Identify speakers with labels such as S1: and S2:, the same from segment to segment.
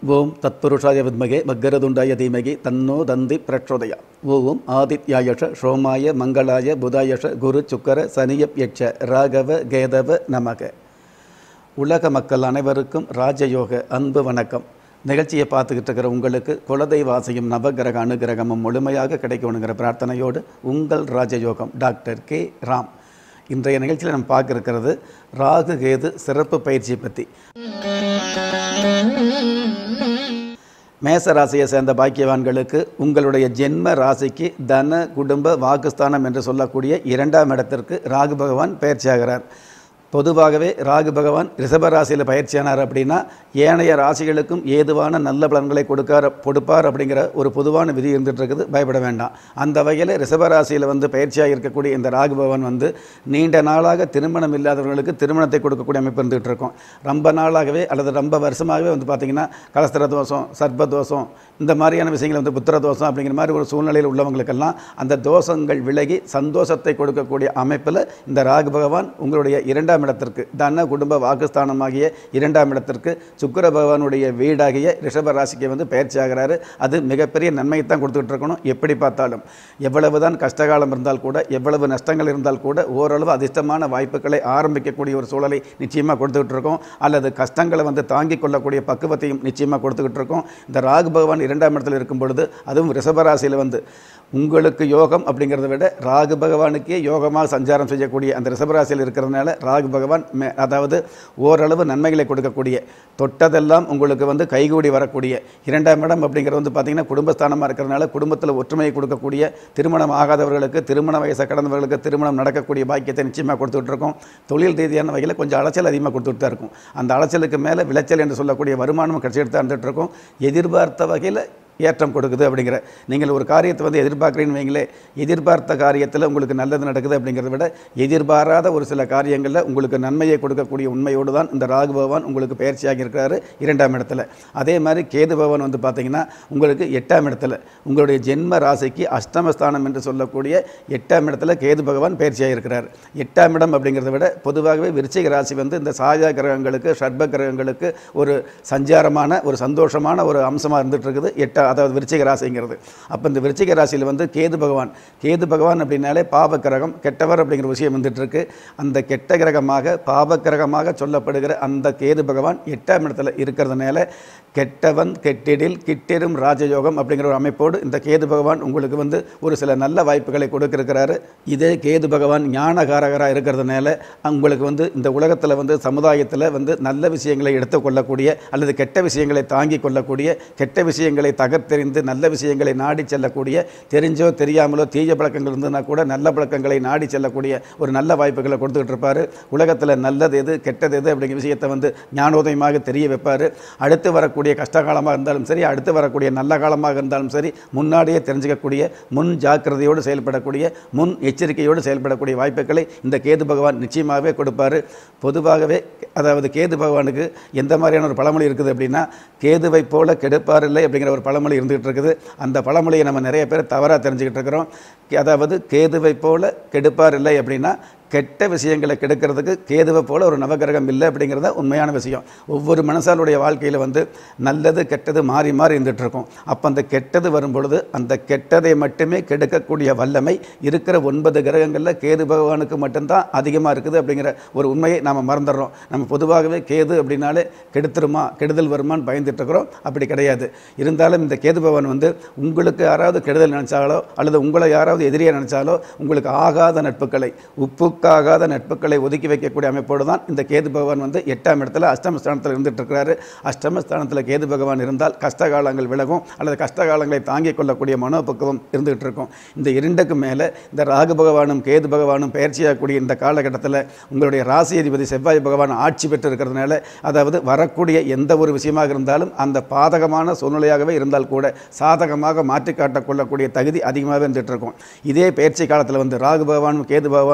S1: ஓம் தத்புருஷாய வித்மகே வக்கரதுண்டாய தீமகி தன்னோ தந்தி பிரச்சோதயா ஓம் ஆதித்யாயஷ சோமாய மங்களாய புதாயஷ குரு சுக்கர சனியப் யட்ச ராகவ கேதவ நமக உலக மக்கள் அனைவருக்கும் ராஜயோக அன்பு வணக்கம் நிகழ்ச்சியை பார்த்துக்கிட்டு இருக்கிற உங்களுக்கு குலதெய்வாசியும் நவகிரக அனுகிரகமும் முழுமையாக கிடைக்கணுங்கிற பிரார்த்தனையோடு உங்கள் ராஜயோகம் டாக்டர் கே ராம் இன்றைய நிகழ்ச்சியில் நம்ம பார்க்க இருக்கிறது ராகு கேது சிறப்பு பயிற்சியை பற்றி மேச ராசியை சேர்ந்த பாக்கியவான்களுக்கு உங்களுடைய ஜென்ம ராசிக்கு தன குடும்ப வாக்குஸ்தானம் என்று சொல்லக்கூடிய இரண்டாம் இடத்திற்கு ராகு பகவான் பயிற்சியாகிறார் பொதுவாகவே ராகு பகவான் ரிஷப ராசியில் பயிற்சியானார் அப்படின்னா ஏனைய ராசிகளுக்கும் ஏதுவான நல்ல பலன்களை கொடுக்கார் கொடுப்பார் அப்படிங்கிற ஒரு பொதுவான விதி இருந்துட்டு இருக்குது பயப்பட வேண்டாம் அந்த வகையில் ரிஷப ராசியில் வந்து பயிற்சியாக இருக்கக்கூடிய இந்த ராகு பகவான் வந்து நீண்ட நாளாக திருமணம் இல்லாதவர்களுக்கு திருமணத்தை கொடுக்கக்கூடிய அமைப்பு இருந்துகிட்டு இருக்கும் ரொம்ப நாளாகவே அல்லது ரொம்ப வருஷமாகவே வந்து பார்த்திங்கன்னா கலஸ்திர தோஷம் சர்ப்ப தோஷம் இந்த மாதிரியான விஷயங்கள் வந்து புத்திர தோஷம் அப்படிங்கிற மாதிரி ஒரு சூழ்நிலையில் உள்ளவங்களுக்கெல்லாம் அந்த தோஷங்கள் விலகி சந்தோஷத்தை கொடுக்கக்கூடிய அமைப்பில் இந்த ராகு பகவான் உங்களுடைய இரண்டாம் இடத்திற்கு தன குடும்ப வாக்குஸ்தானமாகிய இரண்டாம் இடத்திற்கு சுக்கிர பகவானுடைய வீடாகிய ரிஷப ராசிக்கு வந்து பயிற்சி ஆகிறாரு அது மிகப்பெரிய நன்மையை தான் கொடுத்துட்டு இருக்கணும் எப்படி பார்த்தாலும் எவ்வளவு தான் கஷ்டகாலம் இருந்தால் கூட எவ்வளவு நஷ்டங்கள் இருந்தால் கூட ஓரளவு அதிர்ஷ்டமான வாய்ப்புகளை ஆரம்பிக்கக்கூடிய ஒரு சூழலை நிச்சயமாக கொடுத்துக்கிட்டு இருக்கோம் அல்லது கஷ்டங்களை வந்து தாங்கிக் கொள்ளக்கூடிய பக்குவத்தையும் நிச்சயமாக கொடுத்துக்கிட்டு இருக்கோம் இந்த ராகு பகவான் இரண்டாம் இடத்தில் இருக்கும் பொழுது அதுவும் ரிஷபராசியில் வந்து உங்களுக்கு யோகம் அப்படிங்கிறத விட ராகு பகவானுக்கே யோகமாக சஞ்சாரம் செய்யக்கூடிய அந்த ரிஷபராசியில் இருக்கிறதுனால ராகு பகவான் மே அதாவது ஓரளவு நன்மைகளை கொடுக்கக்கூடிய தொட்டதெல்லாம் உங்களுக்கு வந்து கைகூடி வரக்கூடிய இரண்டாம் இடம் அப்படிங்கிறது வந்து பார்த்திங்கன்னா குடும்பஸ்தானமாக இருக்கிறதுனால குடும்பத்தில் ஒற்றுமையை கொடுக்கக்கூடிய திருமணம் ஆகாதவர்களுக்கு திருமண வயசை கடந்தவர்களுக்கு திருமணம் நடக்கக்கூடிய பாக்கியத்தை நிச்சயமாக கொடுத்துட்டு இருக்கோம் தொழில் ரீதியான வகையில் கொஞ்சம் அலைச்சல் அதிகமாக கொடுத்துட்டு தான் இருக்கும் அந்த அலைச்சலுக்கு மேலே விளைச்சல் என்று சொல்லக்கூடிய வருமானமும் கிடைச்சிட்டு தான் இருந்துகிட்டு இருக்கும் எதிர்பார்த்த வகையில் ஏற்றம் கொடுக்குது அப்படிங்கிற நீங்கள் ஒரு காரியத்தை வந்து எதிர்பார்க்குறீங்கன்னு வைங்களே எதிர்பார்த்த காரியத்தில் உங்களுக்கு நல்லது நடக்குது அப்படிங்கிறத விட எதிர்பாராத ஒரு சில காரியங்களில் உங்களுக்கு நன்மையை கொடுக்கக்கூடிய உண்மையோடு தான் இந்த ராகு பகவான் உங்களுக்கு பயிற்சியாகி இருக்கிறாரு இரண்டாம் இடத்துல அதே மாதிரி கேது பகவான் வந்து பார்த்தீங்கன்னா உங்களுக்கு எட்டாம் இடத்துல உங்களுடைய ஜென்ம ராசிக்கு அஷ்டமஸ்தானம் என்று சொல்லக்கூடிய எட்டாம் இடத்துல கேது பகவான் பயிற்சியாக இருக்கிறார் எட்டாம் இடம் அப்படிங்கிறத விட பொதுவாகவே விருச்சிக ராசி வந்து இந்த சாயா கிரகங்களுக்கு ஷட்ப கிரகங்களுக்கு ஒரு சஞ்சாரமான ஒரு சந்தோஷமான ஒரு அம்சமாக இருந்துட்டு இருக்குது எட்டா அதாவது விருச்சிக ராசிங்கிறது அப்போ இந்த விருச்சிக ராசியில் வந்து கேது பகவான் கேது பகவான் அப்படின்னாலே பாப கிரகம் கெட்டவர் அப்படிங்கிற விஷயம் வந்துட்டு இருக்கு அந்த கெட்ட கிரகமாக பாப கிரகமாக சொல்லப்படுகிற அந்த கேது பகவான் எட்டாம் இடத்துல இருக்கிறதுனால கெட்டவன் கெட்டிடில் கிட்டிரும் ராஜயோகம் அப்படிங்கிற ஒரு அமைப்போடு இந்த கேது பகவான் உங்களுக்கு வந்து ஒரு சில நல்ல வாய்ப்புகளை கொடுக்கிருக்கிறாரு இதே கேது பகவான் ஞானகாரகராக இருக்கிறதுனால உங்களுக்கு வந்து இந்த உலகத்தில் வந்து சமுதாயத்தில் வந்து நல்ல விஷயங்களை எடுத்துக்கொள்ளக்கூடிய அல்லது கெட்ட விஷயங்களை தாங்கி கொள்ளக்கூடிய கெட்ட விஷயங்களை தகர்த்தெறிந்து நல்ல விஷயங்களை நாடி செல்லக்கூடிய தெரிஞ்சோ தெரியாமலோ தீய பழக்கங்கள் இருந்ததுன்னா கூட நல்ல பழக்கங்களை நாடி செல்லக்கூடிய ஒரு நல்ல வாய்ப்புகளை கொடுத்துக்கிட்டு இருப்பார் உலகத்தில் நல்லது எது கெட்டது எது அப்படிங்கிற விஷயத்தை வந்து ஞானோதயமாக தெரிய வைப்பார் அடுத்து வரக்கூடிய கஷ்ட காலமாக இருந்தாலும் சரி அடுத்து வரக்கூடிய நல்ல காலமாக இருந்தாலும் சரி முன்னாடியே தெரிஞ்சுக்கக்கூடிய முன் ஜாக்கிரதையோடு செயல்படக்கூடிய முன் எச்சரிக்கையோடு செயல்படக்கூடிய வாய்ப்புகளை இந்த கேது பகவான் நிச்சயமாகவே கொடுப்பார் பொதுவாகவே அதாவது கேது பகவானுக்கு எந்த மாதிரியான ஒரு பழமொழி இருக்குது அப்படின்னா கேதுவை போல கெடுப்பார் இல்லை அப்படிங்கிற ஒரு பழமொழி இருந்துகிட்டு இருக்குது அந்த பழமொழியை நம்ம நிறைய பேர் தவறாக தெரிஞ்சுக்கிட்டு இருக்கிறோம் அதாவது கேதுவை போல கெடுப்பார் இல்லை அப்படின்னா கெட்ட விஷயங்களை கெடுக்கிறதுக்கு கேதுவை போல ஒரு நவகிரகம் இல்லை அப்படிங்கிறத உண்மையான விஷயம் ஒவ்வொரு மனசாலுடைய வாழ்க்கையில் வந்து நல்லது கெட்டது மாறி மாறி இருந்துட்டு இருக்கும் அப்போ அந்த கெட்டது வரும் பொழுது அந்த கெட்டதை மட்டுமே கெடுக்கக்கூடிய வல்லமை இருக்கிற ஒன்பது கிரகங்களில் கேது பகவானுக்கு மட்டும்தான் அதிகமாக இருக்குது அப்படிங்கிற ஒரு உண்மையை நாம் மறந்துடுறோம் நம்ம பொதுவாகவே கேது அப்படின்னாலே கெடுத்துருமா கெடுதல் வருமான்னு பயந்துட்டு இருக்கிறோம் அப்படி கிடையாது இருந்தாலும் இந்த கேது பகவான் வந்து உங்களுக்கு யாராவது கெடுதல் நினச்சாலோ அல்லது உங்களை யாராவது எதிரியாக நினச்சாலோ உங்களுக்கு ஆகாத நட்புகளை உப்பு உப்புக்காகாத நட்புகளை ஒதுக்கி வைக்கக்கூடிய அமைப்போடு தான் இந்த கேது பகவான் வந்து எட்டாம் இடத்துல அஷ்டமஸ்தானத்தில் இருந்துட்டு இருக்கிறாரு அஷ்டமஸ்தானத்தில் கேது பகவான் இருந்தால் கஷ்டகாலங்கள் விலகும் அல்லது கஷ்டகாலங்களை தாங்கிக் கொள்ளக்கூடிய மனோபக்குவம் இருந்துகிட்டு இருக்கும் இந்த இரண்டுக்கு மேலே இந்த ராகு பகவானும் கேது பகவானும் பயிற்சியாகக்கூடிய இந்த காலகட்டத்தில் உங்களுடைய ராசி அதிபதி செவ்வாய் பகவான் ஆட்சி பெற்று இருக்கிறதுனால அதாவது வரக்கூடிய எந்த ஒரு விஷயமாக இருந்தாலும் அந்த பாதகமான சூழ்நிலையாகவே இருந்தால் கூட சாதகமாக மாற்றி காட்டக்கொள்ளக்கூடிய தகுதி அதிகமாகவே இருந்துகிட்டு இருக்கும் இதே பயிற்சி காலத்தில் வந்து ராகு பகவானும் கேது பகவானும் பயிற்சியாக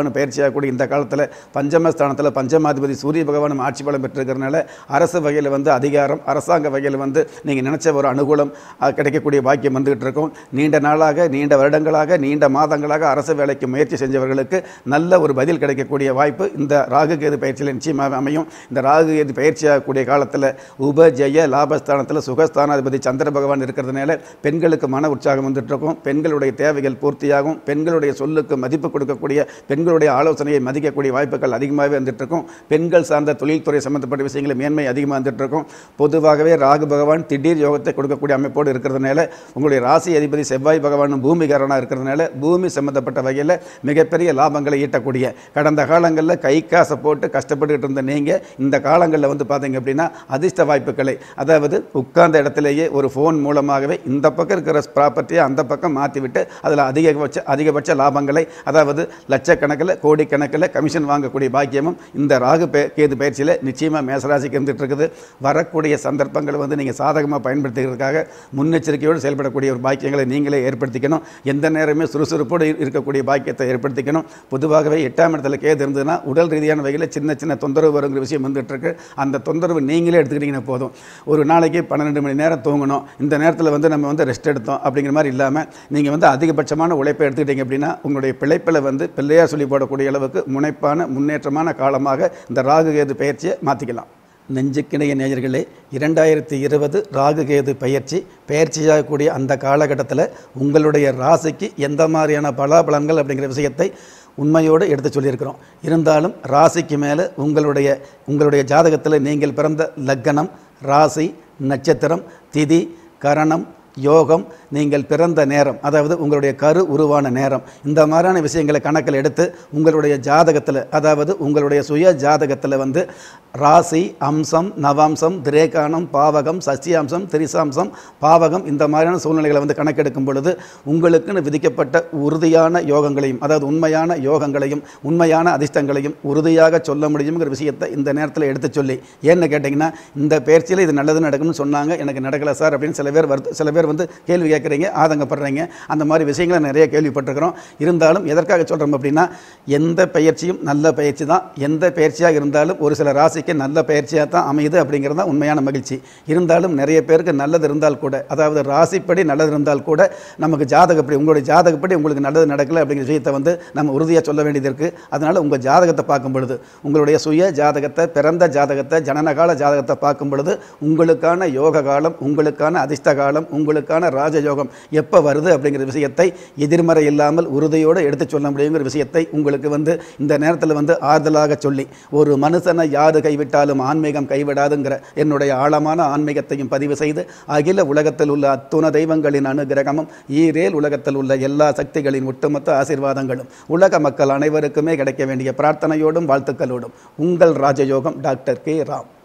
S1: பயிற்சியாகக்கூடிய இந்த காலத்தில் பஞ்சமஸ்தானத்தில் பஞ்சமாதிபதி சூரிய பகவானும் ஆட்சி பலம் பெற்றிருக்கிறனால அரசு வகையில் வந்து அதிகாரம் அரசாங்க வகையில் வந்து நீங்கள் நினச்ச ஒரு அனுகூலம் அஹ், கிடைக்கக்கூடிய பாக்கியம் வந்துகிட்டு இருக்கும் நீண்ட நாளாக நீண்ட வருடங்களாக நீண்ட மாதங்களாக அரசு வேலைக்கு முயற்சி செஞ்சவர்களுக்கு நல்ல ஒரு பதில் கிடைக்கக்கூடிய வாய்ப்பு இந்த ராகு கேது பயிற்சியில் நிச்சயமாக அமையும் இந்த ராகு கேது பயிற்சியாகக்கூடிய காலத்தில் உபஜய லாபஸ்தானத்தில் சுகஸ்தானாதிபதி சந்திர பகவான் இருக்கிறதுனால பெண்களுக்கு மன உற்சாகம் வந்துட்டு இருக்கும் பெண்களுடைய தேவைகள் பூர்த்தியாகும் பெண்களுடைய சொல்லுக்கு மதிப்பு கொடுக்கக்கூடிய பெண்களுடைய ஆலோசனையை மதிக்கக்கூடிய வாய்ப்புகள் அதிகமாகவே வந்துட்டு இருக்கும் பெண்கள் சார்ந்த தொழில்துறை சம்பந்தப்பட்ட விஷயங்கள் மேன்மை அதிகமாக வந்துட்டு இருக்கும் பொதுவாகவே ராகு பகவான் திடீர் யோகத்தை கொடுக்கக்கூடிய அமைப்போடு இருக்கிறதுனால உங்களுடைய ராசி அதிபதி செவ்வாய் பகவானும் பூமிகாரனாக இருக்கிறதுனால பூமி சம்பந்தப்பட்ட வகையில் மிகப்பெரிய லாபங்களை ஈட்டக்கூடிய கடந்த காலங்களில் கை காசை போட்டு கஷ்டப்பட்டுக்கிட்டு இருந்த நீங்கள் இந்த காலங்களில் வந்து பார்த்தீங்க அப்படின்னா அதிர்ஷ்ட வாய்ப்புகளை அதாவது உட்கார்ந்த இடத்திலேயே ஒரு ஃபோன் மூலமாகவே இந்த பக்கம் இருக்கிற ப்ராப்பர்ட்டியை அந்த பக்கம் மாற்றி விட்டு அதில் அதிகபட்ச அதிகபட்ச லாபங்களை அதாவது லட்சக்கணக்கில் கோடிக்கணக்கில் கமிஷன் வாங்கக்கூடிய பாக்கியமும் இந்த ராகு பே கேது பயிற்சியில் நிச்சயமாக மேசராசிக்கு இருந்துட்டு இருக்குது வரக்கூடிய சந்தர்ப்பங்களை வந்து நீங்கள் சாதகமாக பயன்படுத்துகிறதுக்காக முன்னெச்சரிக்கையோடு செயல்படக்கூடிய ஒரு பாக்கியங்களை நீங்களே ஏற்படுத்திக்கணும் எந்த நேரமே சுறுசுறுப்போடு இரு- இருக்கக்கூடிய பாக்கியத்தை ஏற்படுத்திக்கணும் பொதுவாகவே எட்டாம் இடத்துல கேது இருந்ததுன்னா உடல் ரீதியான வகையில் சின்ன சின்ன தொந்தரவு வருங்கிற விஷயம் வந்துட்டு இருக்கு அந்த தொந்தரவு நீங்களே எடுத்துக்கிட்டீங்கன்னா போதும் ஒரு நாளைக்கு பன்னெண்டு மணி நேரம் தூங்கணும் இந்த நேரத்தில் வந்து நம்ம வந்து ரெஸ்ட் எடுத்தோம் அப்படிங்கிற மாதிரி இல்லாமல் நீங்கள் வந்து அதிகபட்சமான உழைப்பை எடுத்துக்கிட்டீங்க அப்படின்னா உங்களுடைய பிழைப்பில் வந்து பிள்ளையார் சொல்லி போடக்கூடிய அளவுக்கு முனைப்பான முன்னேற்றமான காலமாக இந்த ராகு கேது பயிற்சியை மாற்றிக்கலாம் நெஞ்சுக்கிணைய நேயர்களே இரண்டாயிரத்தி இருபது ராகுகேது பயிற்சி பயிற்சியாகக்கூடிய அந்த காலகட்டத்தில் உங்களுடைய ராசிக்கு எந்த மாதிரியான பலாபலன்கள் அப்படிங்கிற விஷயத்தை உண்மையோடு எடுத்து சொல்லியிருக்கிறோம் இருந்தாலும் ராசிக்கு மேலே உங்களுடைய உங்களுடைய ஜாதகத்தில் நீங்கள் பிறந்த லக்கணம் ராசி நட்சத்திரம் திதி கரணம் யோகம் நீங்கள் பிறந்த நேரம் அதாவது உங்களுடைய கரு உருவான நேரம் இந்த மாதிரியான விஷயங்களை கணக்கில் எடுத்து உங்களுடைய ஜாதகத்தில் அதாவது உங்களுடைய சுய ஜாதகத்தில் வந்து ராசி அம்சம் நவாம்சம் திரேகானம் பாவகம் சசியாம்சம் திரிசாம்சம் பாவகம் இந்த மாதிரியான சூழ்நிலைகளை வந்து கணக்கெடுக்கும் பொழுது உங்களுக்குன்னு விதிக்கப்பட்ட உறுதியான யோகங்களையும் அதாவது உண்மையான யோகங்களையும் உண்மையான அதிர்ஷ்டங்களையும் உறுதியாக சொல்ல முடியுங்கிற விஷயத்தை இந்த நேரத்தில் எடுத்து சொல்லி ஏன்னு கேட்டிங்கன்னா இந்த பயிற்சியில் இது நல்லது நடக்கும்னு சொன்னாங்க எனக்கு நடக்கலை சார் அப்படின்னு சில பேர் வருது சில பேர் வந்து கேள்வி கேட்குறீங்க ஆதங்கப்படுறீங்க அந்த மாதிரி விஷயங்களை நிறைய கேள்விப்பட்டிருக்கிறோம் இருந்தாலும் எதற்காக சொல்கிறோம் அப்படின்னா எந்த பயிற்சியும் நல்ல பயிற்சி தான் எந்த பயிற்சியாக இருந்தாலும் ஒரு சில ராசிக்கு நல்ல பயிற்சியாக தான் அமையுது அப்படிங்கிறது தான் உண்மையான மகிழ்ச்சி இருந்தாலும் நிறைய பேருக்கு நல்லது இருந்தால் கூட அதாவது ராசிப்படி நல்லது இருந்தால் கூட நமக்கு ஜாதகப்படி உங்களுடைய ஜாதகப்படி உங்களுக்கு நல்லது நடக்கலை அப்படிங்கிற விஷயத்தை வந்து நம்ம உறுதியாக சொல்ல வேண்டியது இருக்குது அதனால் உங்கள் ஜாதகத்தை பார்க்கும் பொழுது உங்களுடைய சுய ஜாதகத்தை பிறந்த ஜாதகத்தை ஜனனகால ஜாதகத்தை பார்க்கும் பொழுது உங்களுக்கான யோக காலம் உங்களுக்கான அதிர்ஷ்ட காலம் உங்களுக்கான ராஜயோகம் எப்போ வருது அப்படிங்கிற விஷயத்தை எதிர்மறை இல்லாமல் உறுதியோடு எடுத்து சொல்ல முடியுங்கிற விஷயத்தை உங்களுக்கு வந்து இந்த நேரத்தில் வந்து ஆறுதலாக சொல்லி ஒரு மனுஷனை யாரு கைவிட்டாலும் ஆன்மீகம் கைவிடாதுங்கிற என்னுடைய ஆழமான ஆன்மீகத்தையும் பதிவு செய்து அகில உலகத்தில் உள்ள அத்துண தெய்வங்களின் அனுகிரகமும் ஈரேல் உலகத்தில் உள்ள எல்லா சக்திகளின் ஒட்டுமொத்த ஆசீர்வாதங்களும் உலக மக்கள் அனைவருக்குமே கிடைக்க வேண்டிய பிரார்த்தனையோடும் வாழ்த்துக்களோடும் உங்கள் ராஜயோகம் டாக்டர் கே ராம்